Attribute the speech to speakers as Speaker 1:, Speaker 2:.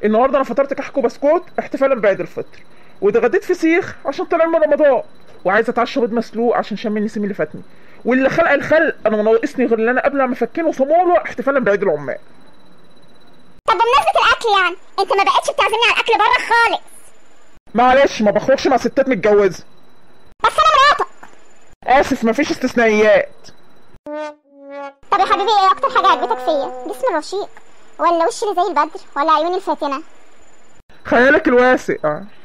Speaker 1: النهارده انا فطرت كحك وبسكوت احتفالا بعيد الفطر واتغديت فسيخ عشان طالع من رمضان وعايز اتعشى بيض مسلوق عشان شم النسيم اللي فاتني واللي خلق الخلق انا ما ناقصني غير اللي انا قبل ما افكنه صموله احتفالا بعيد العمال
Speaker 2: طب بمناسبة الأكل يعني أنت ما بقتش بتعزمني على الأكل بره خالص
Speaker 1: معلش ما بخرجش مع ستات متجوزه
Speaker 2: بس أنا مراتك
Speaker 1: اسف مفيش استثنائيات
Speaker 2: طب يا حبيبي إيه أكتر حاجة عجبتك فيا؟ جسمي الرشيق ولا وشي اللي زي البدر ولا عيوني الفاتنة؟
Speaker 1: خيالك الواسع